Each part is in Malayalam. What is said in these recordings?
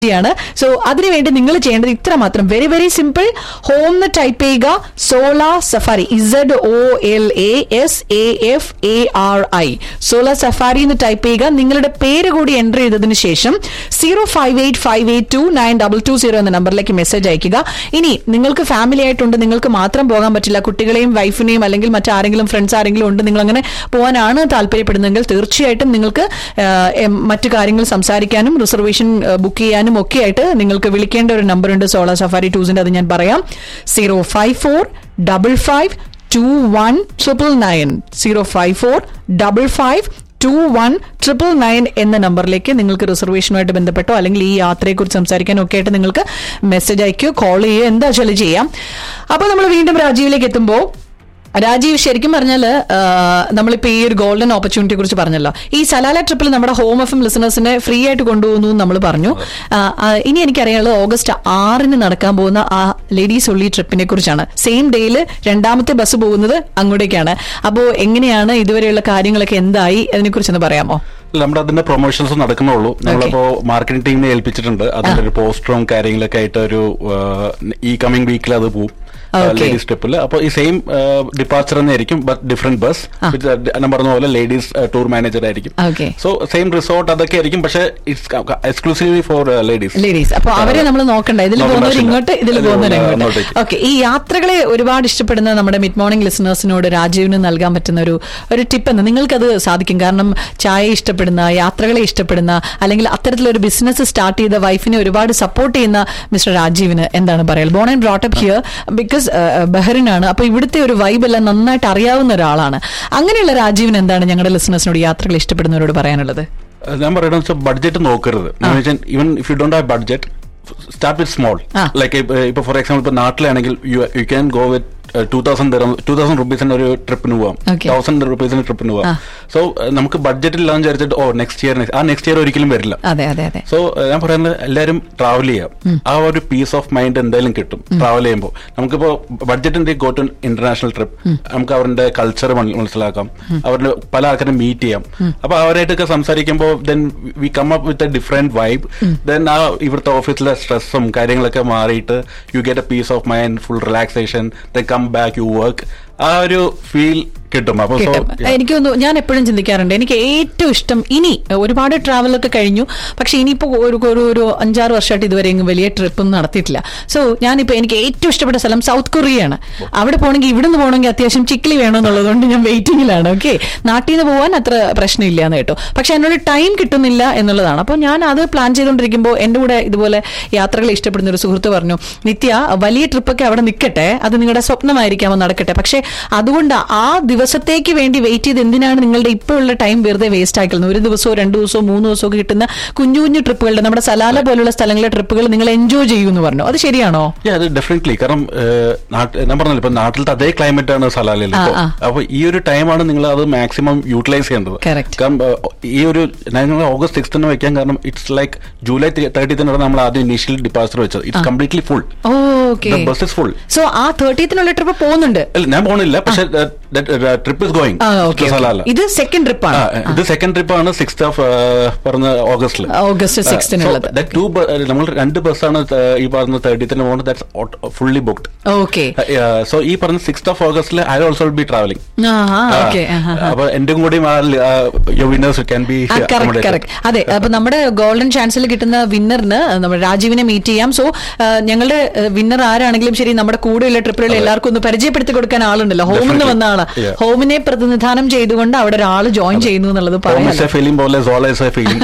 ാണ് സോ അതിനുവേണ്ടി നിങ്ങൾ ചെയ്യേണ്ടത് ഇത്ര മാത്രം വെരി വെരി സിമ്പിൾ ഹോം എന്ന് ടൈപ്പ് ചെയ്യുക Zola Safari Z O L A S A F A R I Zola Safari എന്ന് ടൈപ്പ് ചെയ്യുക നിങ്ങളുടെ പേര് കൂടി എൻ്റർ ചെയ്തതിന് ശേഷം zero five eight five eight two nine double two zero എന്ന നമ്പറിലേക്ക് മെസ്സേജ് അയക്കുക ഇനി നിങ്ങൾക്ക് ഫാമിലി ആയിട്ടുണ്ട് നിങ്ങൾക്ക് മാത്രം പോകാൻ പറ്റില്ല കുട്ടികളെയും വൈഫിനെയും അല്ലെങ്കിൽ മറ്റാരെങ്കിലും ഫ്രണ്ട്സ് ആരെങ്കിലും ഉണ്ട് നിങ്ങൾ അങ്ങനെ പോകാനാണ് താല്പര്യപ്പെടുന്നതെങ്കിൽ തീർച്ചയായിട്ടും നിങ്ങൾക്ക് ആ, എം, മറ്റു കാര്യങ്ങൾ സംസാരിക്കാനും റിസർവേഷൻ ബുക്ക് ചെയ്യാനും ഒക്കെ ആയിട്ട് നിങ്ങൾക്ക് വിളിക്കേണ്ട ഒരു നമ്പർ ഉണ്ട് സോളാർ സഫാരി ടൂസിന്റെ അത് ഞാൻ പറയാം zero five four double five two one triple nine zero five four double five two one triple nine എന്ന നമ്പറിലേക്ക് നിങ്ങൾക്ക് റിസർവേഷനുമായിട്ട് ബന്ധപ്പെട്ടോ അല്ലെങ്കിൽ ഈ യാത്രയെക്കുറിച്ച് സംസാരിക്കാനോ ഒക്കെ ആയിട്ട് നിങ്ങൾക്ക് മെസ്സേജ് അയക്കുകയോ കോൾ ചെയ്യുകയോ എന്താ വെച്ചാൽ ചെയ്യാം അപ്പോൾ നമ്മൾ വീണ്ടും രാജീവിലേക്ക് എത്തുമ്പോൾ രാജീവ് ശരിക്കും പറഞ്ഞാൽ നമ്മളിപ്പോൾ ഈ ഒരു ഗോൾഡൻ ഓപ്പർച്യൂണിറ്റിയെ കുറിച്ച് പറഞ്ഞല്ലോ ഈ സലാല ട്രിപ്പിൽ നമ്മുടെ ഹോം എഫ് എം ലിസണേഴ്സിനെ ഫ്രീ ആയിട്ട് കൊണ്ടുപോകുന്നു എന്ന് നമ്മൾ പറഞ്ഞു ആ, ആ, ഇനി എനിക്കറിയാനുള്ളത് ഓഗസ്റ്റ് ആറിന് നടക്കാൻ പോകുന്ന ആ ലേഡീസ് ഒള്ളി ട്രിപ്പിനെ കുറിച്ചാണ് സെയിം ഡേയിൽ രണ്ടാമത്തെ ബസ് പോകുന്നത് അങ്ങോട്ടേക്കാണ് അപ്പോൾ എങ്ങനെയാണ് ഇതുവരെയുള്ള കാര്യങ്ങളൊക്കെ എന്തായി അതിനെക്കുറിച്ചൊന്ന് പറയാമോ നമ്മുടെ അതിന്റെ പ്രൊമോഷൻസ് നടക്കുന്നുള്ളൂ നമ്മളിപ്പോ മാർക്കറ്റിംഗ് ടീമിനെ ഏൽപ്പിച്ചിട്ടുണ്ട് അതിന്റെ ഒരു പോസ്റ്ററും കാര്യങ്ങളൊക്കെ ആയിട്ട് ഒരു ആ, ഈ കമ്മിങ് വീക്കിൽ അത് പോവും Okay. ലേഡീസ് ട്രിപ്പിൽ അപ്പൊ ഈ സെയിം ഡിപ്പാർച്ചർ തന്നെയായിരിക്കും ബട്ട് ഡിഫറെന്റ് ബസ് ഞാൻ പറഞ്ഞ പോലെ ലേഡീസ് ടൂർ മാനേജർ ആയിരിക്കും ഓക്കെ സോ സെയിം റിസോർട്ട് അതൊക്കെ ആയിരിക്കും പക്ഷേ it's exclusively for ladies ladies അപ്പൊ അവരെ നമ്മൾ നോക്കണ്ട ഇതിൽ നോക്കണ്ട പോകുന്നവർ ആവശ്യമില്ല. ഇങ്ങോട്ട് ഇതിൽ ഇതിൽ പോകുന്നവർ ഇങ്ങോട്ട് അങ്ങോട്ടേക്ക്. ഓക്കെ ഈ യാത്രകളെ ഒരുപാട് ഇഷ്ടപ്പെടുന്ന നമ്മുടെ മിഡ് മോർണിംഗ് ലിസണേഴ്സിനോട് രാജീവിന് നൽകാൻ പറ്റുന്ന ഒരു ഒരു ടിപ്പ് എന്ന് നിങ്ങൾക്കത് സാധിക്കും കാരണം ചായ ഇഷ്ടപ്പെടുന്ന യാത്രകളെ ഇഷ്ടപ്പെടുന്ന അല്ലെങ്കിൽ അത്തരത്തിലൊരു ബിസിനസ് സ്റ്റാർട്ട് ചെയ്ത വൈഫിനെ ഒരുപാട് സപ്പോർട്ട് ചെയ്യുന്ന മിസ്റ്റർ രാജീവിന് എന്താണ് പറയുക born and brought up here because ബഹറിനാണ് അപ്പൊ ഇവിടുത്തെ ഒരു വൈബ് എല്ലാം നന്നായിട്ട് അറിയാവുന്ന ഒരാളാണ് അങ്ങനെയുള്ള രാജീവിന് എന്താണ് ഞങ്ങളുടെ ലിസണേഴ്സിനോട് യാത്രകൾ ഇഷ്ടപ്പെടുന്നവരോട് പറയാനുള്ളത് ഞാൻ പറയുന്നത് വെച്ചാൽ ബഡ്ജറ്റ് നോക്കരുത് even if you don't have budget start with small ആ. ലൈക്ക് ഇപ്പൊ ഫോർ എക്സാമ്പിൾ ഇപ്പൊ നാട്ടിലാണെങ്കിൽ you can go with two thousand two thousand റുപ്പീസിന്റെ ഒരു ട്രിപ്പിന് പോവാം Okay. തൗസൻഡ് റുപ്പീസിന്റെ ട്രിപ്പിന് പോവാം സോ നമുക്ക് ബഡ്ജറ്റ് ഇല്ലാന്ന് വിചാരിച്ചിട്ട് oh next year ah next year ഒരിക്കലും വരില്ല അതെ അതെ അതെ സോ ഞാൻ പറയുന്നത് എല്ലാവരും ട്രാവൽ ചെയ്യാം ആ ഒരു പീസ് ഓഫ് മൈൻഡ് എന്തായാലും കിട്ടും ട്രാവൽ ചെയ്യുമ്പോൾ നമുക്കിപ്പോ ബഡ്ജറ്റിന്റെ ഗോ ടു ഇന്റർനാഷണൽ ട്രിപ്പ് നമുക്ക് അവരുടെ കൾച്ചർ മനസ്സിലാക്കാം അവരുടെ പല ആൾക്കാരും മീറ്റ് ചെയ്യാം അപ്പൊ അവരായിട്ടൊക്കെ സംസാരിക്കുമ്പോൾ then we come up with a different vibe then ah ഇവിടുത്തെ ഓഫീസിലെ സ്ട്രെസ്സും കാര്യങ്ങളൊക്കെ മാറിയിട്ട് you get a peace of mind full relaxation then come back you work ah ഒരു ഫീൽ കിട്ടും അപ്പൊ സോ കിട്ടും എനിക്ക് തോന്നുന്നു ഞാൻ എപ്പോഴും ചിന്തിക്കാറുണ്ട് എനിക്ക് ഏറ്റവും ഇഷ്ടം ഇനി ഒരുപാട് ട്രാവലൊക്കെ കഴിഞ്ഞു പക്ഷെ ഇനിയിപ്പോ ഒരു ഒരു ഒരു അഞ്ചാറ് വർഷമായിട്ട് ഇതുവരെ എങ്ങും വലിയ ട്രിപ്പൊന്നും നടത്തിയിട്ടില്ല സോ ഞാനിപ്പോ എനിക്ക് ഏറ്റവും ഇഷ്ടപ്പെട്ട സ്ഥലം സൗത്ത് കൊറിയയാണ് അവിടെ പോകണമെങ്കിൽ ഇവിടുന്ന് പോകണമെങ്കിൽ അത്യാവശ്യം ചിക്കിലി വേണമെന്നുള്ളതുകൊണ്ട് ഞാൻ വെയിറ്റിംഗിലാണ് ഓക്കെ നാട്ടിൽ നിന്ന് പോകാൻ അത്ര പ്രശ്നമില്ല എന്ന് കേട്ടോ പക്ഷെ എന്നോട് ടൈം കിട്ടുന്നില്ല എന്നുള്ളതാണ് അപ്പോൾ ഞാൻ അത് പ്ലാൻ ചെയ്തുകൊണ്ടിരിക്കുമ്പോൾ എൻ്റെ കൂടെ ഇതുപോലെ യാത്രകളെ ഇഷ്ടപ്പെടുന്ന ഒരു സുഹൃത്ത് പറഞ്ഞു നിത്യ വലിയ ട്രിപ്പൊക്കെ അവിടെ നിൽക്കട്ടെ അത് നിങ്ങളുടെ സ്വപ്നമായിരിക്കാമോ നടക്കട്ടെ പക്ഷെ അതുകൊണ്ട് ആ ദിവസത്തേക്ക് വേണ്ടി വെയിറ്റ് ചെയ്ത് എന്തിനാണ് നിങ്ങളുടെ ഇപ്പോഴുള്ള ടൈം വെറുതെ വേസ്റ്റ് ആക്കുന്നത് ഒരു ദിവസമോ രണ്ടു ദിവസമോ മൂന്ന് ദിവസമോ ഒക്കെ കിട്ടുന്ന കുഞ്ഞു കുഞ്ഞു ട്രിപ്പുകളുടെ നമ്മുടെ സലാല പോലുള്ള സ്ഥലങ്ങളിലെ ട്രിപ്പുകൾ നിങ്ങൾ എൻജോയ് ചെയ്യൂ എന്ന് പറഞ്ഞു അത് ശരിയാണോ Yeah, അത് ഡെഫിനറ്റ്ലി കാരണം ഏഹ്, നാട്ട്- ഞാൻ പറഞ്ഞല്ലോ ഇപ്പൊ നാട്ടിലത്തെ അതേ ക്ലൈമറ്റ് ആണ് സലാലയിൽ ഇപ്പൊ ആ, ആ. അപ്പൊ ഈ ഒരു ടൈമാണ് നിങ്ങൾ അത് മാക്സിമം യൂട്ടിലൈസ് ചെയ്യേണ്ടത് Correct. കാരണം ഏഹ്, ഈ ഒരു ഞങ്ങൾ ഓഗസ്റ്റ് സിക്സ് തന്നെ വെക്കാൻ കാരണം ഇറ്റ്സ് ലൈക്ക് ജൂലൈ തേർട്ടി തന്നെ നമ്മൾ ആദ്യം ഇനീഷ്യൽ ഡിപ്പാസിറ്റർ വെച്ചത് it's completely full okay bus is full so ആ തേർട്ടീത്തിനുള്ള ട്രിപ്പ് പോകുന്നുണ്ട് അല്ല ഞാൻ പോണില്ല പക്ഷെ trip is going ah okay Salalah ഇത് സെക്കൻഡ് ട്രിപ്പാണ് ആ, ഇത് സെക്കൻഡ് ട്രിപ്പ് ആണ് സിക്സ് ഓഫ് പറഞ്ഞ ഓഗസ്റ്റിൽ ഓഗസ്റ്റ് സിക്സ്തിനുള്ളത് ടു നമ്മൾ രണ്ട് ബസ്സാണ് ഈ പറഞ്ഞ തേർട്ടീത്തിന് പോകുന്നത് that's fully booked okay so ഈ പറഞ്ഞ സിക്സ് ഓഫ് ഓഗസ്റ്റിൽ I also be travelling okay അപ്പൊ എന്റെ കൂടി winners can be correct correct അതെ അപ്പൊ നമ്മുടെ ഗോൾഡൻ ചാൻസിൽ കിട്ടുന്ന വിന്നറിന് നമ്മുടെ രാജീവിനെ മീറ്റ് ചെയ്യാം സോ ഞങ്ങളുടെ വിന്നർ ആരാണെങ്കിലും ശരി നമ്മുടെ കൂടെയുള്ള ട്രിപ്പിലുള്ള എല്ലാവർക്കും ഒന്ന് പരിചയപ്പെടുത്തി കൊടുക്കാൻ ആളുണ്ടല്ലോ ഹോമിൽ നിന്ന് വന്ന ആള് Yeah. ഹോമിനെ പ്രതിനിധാനം ചെയ്തുകൊണ്ട് അവിടെ ഒരാൾ ജോയിൻ ചെയ്യുന്നു എന്നുള്ളത് പറയാം ഫീലിംഗ് പോലെ സോള എ ഫീലിംഗ്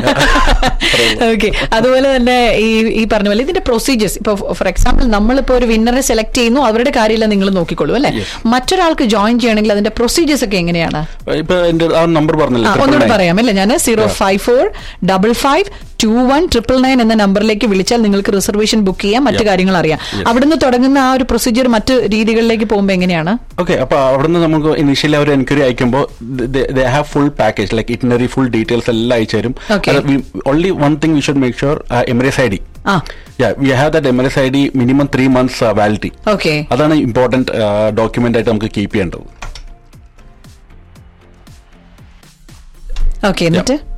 ഓക്കെ അതുപോലെ തന്നെ ഈ ഈ പറഞ്ഞ പോലെ ഇതിന്റെ പ്രൊസീജിയേഴ്സ് ഇപ്പൊ ഫോർ എക്സാമ്പിൾ നമ്മളിപ്പോ ഒരു വിന്നറെ സെലക്ട് ചെയ്യുന്നു അവരുടെ കാര്യമെല്ലാം നിങ്ങൾ നോക്കിക്കോളൂ അല്ലെ മറ്റൊരാൾക്ക് ജോയിൻ ചെയ്യണമെങ്കിൽ അതിന്റെ പ്രൊസീജിയേഴ്സ് ഒക്കെ എങ്ങനെയാണ് ഇപ്പൊ എന്റെ ആ നമ്പർ ആ, പറഞ്ഞില്ല ഒന്നുകൂടെ പറയാം അല്ലേ ഞാൻ zero five four double five two one triple nine എന്ന നമ്പറിലേക്ക് വിളിച്ചാൽ നിങ്ങൾക്ക് റിസർവേഷൻ ബുക്ക് ചെയ്യാം മറ്റു കാര്യങ്ങൾ അറിയാം അവിടുന്ന് തുടങ്ങുന്ന ആ ഒരു പ്രൊസീജിയർ മറ്റു രീതികളിലേക്ക് പോകുമ്പോൾ എങ്ങനെയാണ് ഓക്കെ അപ്പൊ അവിടുന്ന് നമുക്ക് ഇനിഷ്യലി അവർ എൻക്വയറി അയക്കുമ്പോൾ they have full package like itinerary full details എല്ലാം അയച്ചു തരും Okay. Only one thing we should make sure Emirates I D ah we have that Emirates I D minimum three months validity okay അതാണ് ഇമ്പോർട്ടന്റ് ഡോക്യുമെന്റ് ആയിട്ട് നമുക്ക് കീപ്പ് ചെയ്യേണ്ടത് ഓക്കെ എന്നിട്ട്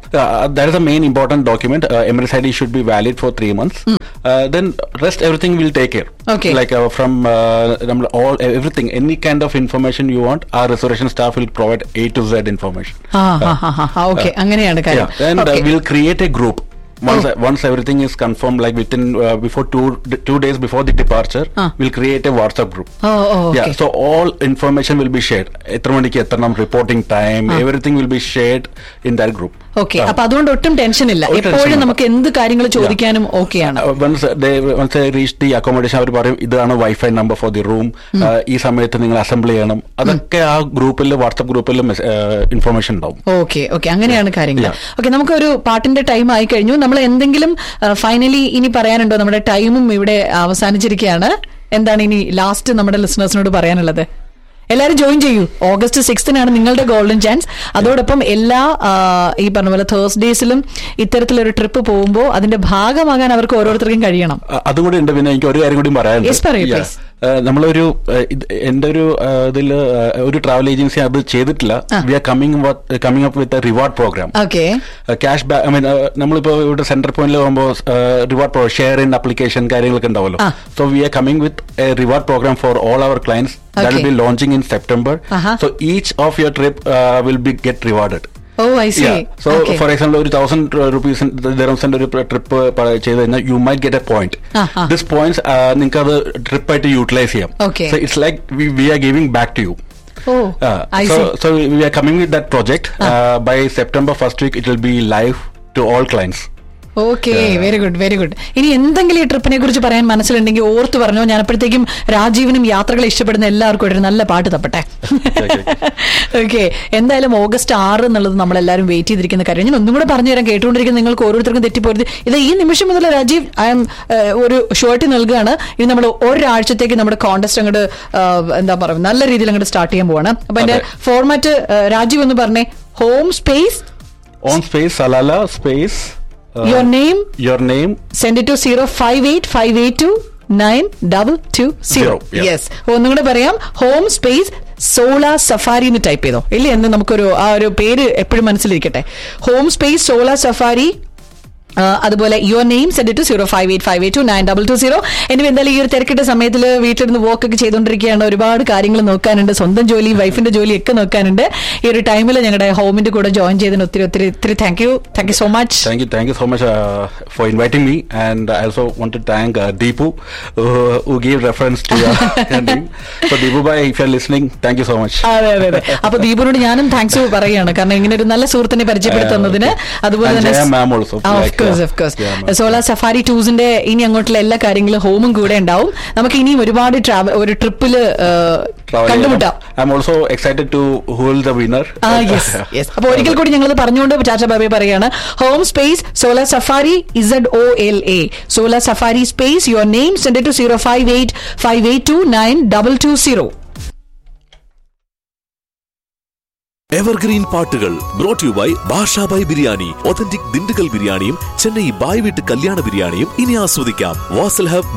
Uh, that is the main important document. Uh, Emirates ID should be valid for three months. Uh, then rest everything will take care. Okay. Like uh, from uh, നമ്മൾ all everything any kind of information you want, our reservation staff will provide A to Z information. ആ ഹാ ഹാ ഹാ ഓക്കെ അങ്ങനെയാണ് കാര്യം Yeah, and uh, Okay. we'll create a group. Once, once everything is confirmed, like within uh, before two two days before the departure, Ah. we'll create a WhatsApp group. Oh oh Yeah, okay so all information will be shared. എത്ര മണിക്ക് എത്തണം reporting time, everything will be shared in that group. Okay Ah. അപ്പൊ അതുകൊണ്ട് ഒട്ടും ടെൻഷൻ ഇല്ല ഒരു tension എപ്പോഴും ഇല്ല. നമുക്ക് എന്ത് കാര്യങ്ങൾ ചോദിക്കാനും ഓക്കെയാണ് Uh, once they once they reach the accommodation അവർ പറയും ഇതാണ് wifi number for the room ഈ സമയത്ത് നിങ്ങൾ അസംബിൾ ചെയ്യണം അതൊക്കെ ആ ഗ്രൂപ്പിൽ വാട്സ്ആപ്പ് ഗ്രൂപ്പിൽ ഇൻഫർമേഷൻ ഉണ്ടാവും ഓക്കെ ഓക്കെ അങ്ങനെയാണ് കാര്യങ്ങൾ Yeah. ഓക്കെ നമുക്കൊരു പാട്ടിന്റെ ടൈം ആയി കഴിഞ്ഞു നമ്മൾ എന്തെങ്കിലും ഫൈനലി ഇനി പറയാനുണ്ടോ നമ്മുടെ ടൈമും ഇവിടെ അവസാനിച്ചിരിക്കുകയാണ് എന്താണ് ഇനി ലാസ്റ്റ് നമ്മുടെ ലിസണേഴ്സിനോട് പറയാനുള്ളത് എല്ലാവരും ജോയിൻ ചെയ്യൂ ഓഗസ്റ്റ് സിക്സ്തിനാണ് നിങ്ങളുടെ ഗോൾഡൻ ചാൻസ് അതോടൊപ്പം എല്ലാ ആ, ഈ പറഞ്ഞ പോലെ തേഴ്സ്ഡേസിലും ഇത്തരത്തിലൊരു ട്രിപ്പ് പോകുമ്പോൾ അതിന്റെ ഭാഗമാകാൻ അവർക്ക് ഓരോരുത്തർക്കും കഴിയണം അ- അതും കൂടി ഉണ്ട് പിന്നെ എനിക്ക് ഒരു കാര്യം കൂടി Yes, പറയൂ, പറയാനുണ്ട് please. ഏഹ് നമ്മളൊരു ഏഹ് ഇത് എന്റെ ഒരു ഇതിൽ ഒരു ട്രാവൽ ഏജൻസി അത് ചെയ്തിട്ടില്ല we are coming coming up with reward program okay cash back I mean നമ്മളിപ്പോ ഇവിടെ സെന്റർ പോയിന്റിൽ പോകുമ്പോൾ reward pro share in application കാര്യങ്ങളൊക്കെ ഉണ്ടാവല്ലോ ആ. So we are coming with a reward program for all our clients that Okay. Will be launching in September Uh-huh. So each of your trip will be get rewarded oh I see so for example ഒരു തൗസൻഡ് റുപ്പീസ് ദിറംസിന്റെ ഒരു ട്രിപ്പ് ചെയ്ത് കഴിഞ്ഞാൽ you might get a point ആ, ആ. ദിസ് പോയിന്റ്സ് നിങ്ങൾക്ക് അത് ട്രിപ്പായിട്ട് യൂട്ടിലൈസ് ചെയ്യാം Okay. So it's like we are giving back to you oh I so, see so we are coming with that project. Uh, by September first week, it will be live to all clients. Okay very good very good ഇനി എന്തെങ്കിലും ഈ ട്രിപ്പിനെ കുറിച്ച് പറയാൻ മനസ്സിലുണ്ടെങ്കിൽ ഓർത്ത് പറഞ്ഞോ ഞാൻ അപ്പോഴത്തേക്കും രാജീവിനും യാത്രകളെ ഇഷ്ടപ്പെടുന്ന എല്ലാവർക്കും ഒരു നല്ല പാട്ട് തപ്പട്ടെ ഓക്കെ എന്തായാലും ഓഗസ്റ്റ് ആറ് എന്നുള്ളത് നമ്മൾ എല്ലാവരും വെയിറ്റ് ചെയ്തിരിക്കുന്ന കാര്യം ഞാൻ ഒന്നും കൂടെ പറഞ്ഞു തരാൻ കേട്ടുകൊണ്ടിരിക്കുന്ന നിങ്ങൾക്ക് ഓരോരുത്തർക്കും തെറ്റിപ്പോരുത് ഇത് ഈ നിമിഷം മുതൽ രാജീവ് ഐ എം ഒരു ഷോർട്ട് നൽകുകയാണ് ഇത് നമ്മൾ ഒരാഴ്ചത്തേക്ക് നമ്മുടെ കോണ്ടസ്റ്റ് അങ്ങോട്ട് എന്താ പറയുക നല്ല രീതിയിൽ അങ്ങോട്ട് സ്റ്റാർട്ട് ചെയ്യാൻ പോവാണ് അപ്പൊ എന്റെ അതെ. ഫോർമാറ്റ് രാജീവ് എന്ന് പറഞ്ഞേ home space On space, Salala space. uh, your name Your name. Send to zero five eight five eight two nine double two zero Zero, yeah. Yes ഒന്നും കൂടെ പറയാം ഹോം സ്പേസ് സോളാർ സഫാരി എന്ന് ടൈപ്പ് ചെയ്തോ ഇല്ലേ എന്ന് നമുക്കൊരു ആ ഒരു പേര് എപ്പോഴും മനസ്സിലിരിക്കട്ടെ ഹോം സ്പേസ് സോളാർ സഫാരി ആ, അതുപോലെ your name send to zero five eight five eight two nine double two zero എനിക്ക് എന്തായാലും ഈ ഒരു തിരക്കിട്ട സമയത്തിൽ വീട്ടിലിരുന്ന് വർക്ക് ഒക്കെ ചെയ്തുകൊണ്ടിരിക്കുകയാണ് ഒരുപാട് കാര്യങ്ങൾ നോക്കാനുണ്ട് സ്വന്തം ജോലി വൈഫിന്റെ ജോലി ഒക്കെ നോക്കാനുണ്ട് ഈ ഒരു ടൈമിൽ ഞങ്ങളുടെ ഹോമിന്റെ കൂടെ ജോയിൻ ചെയ്തതിന് ഒത്തിരി ഒത്തിരി ഒത്തിരി thank you thank you so much Thank you, thank you so much uh, for inviting me, and I also want to thank uh, Deepu uh, who gave reference to your your name. So Deepu bhai, if you're listening, thank you so much. അതെ അതെ അതെ അപ്പൊ ദീപുനോട് ഞാനും താങ്ക്സ് പറയുകയാണ് കാരണം ഇങ്ങനെ ഒരു നല്ല സുഹൃത്തിനെ പരിചയപ്പെടുത്തുന്നതിന് അതുപോലെ And തന്നെ Jaya ma'am also, like, course yeah. Of course Yeah, ma'am. Solar safari ടൂസിന്റെ ഇനി അങ്ങോട്ടുള്ള എല്ലാ കാര്യങ്ങളും ഹോമും കൂടെ ഉണ്ടാവും നമുക്ക് ഇനിയും ഒരുപാട് ട്രാവൽ ഒരു ട്രിപ്പില് Travel കണ്ടുമുട്ടാം ചെയ്യണം. I'm also excited to who will the winner. ആ യെസ് യെസ് അപ്പൊ ഒരിക്കൽ കൂടി ഞങ്ങൾ പറഞ്ഞുകൊണ്ട് ചാച്ച ബാബെ പറയാണ് home space solar safari Z O L A solar safari space your name send to zero five eight five eight two nine double two zero evergreen പാട്ടുകൾ brought you by Bashabhai biryani authentic Dindigul ബിരിയാണിയും ചെന്നൈ ബായ് വീട്ട് കല്യാണ ബിരിയാണിയും ഇനി ആസ്വദിക്കാം വാസൽ ഹബ്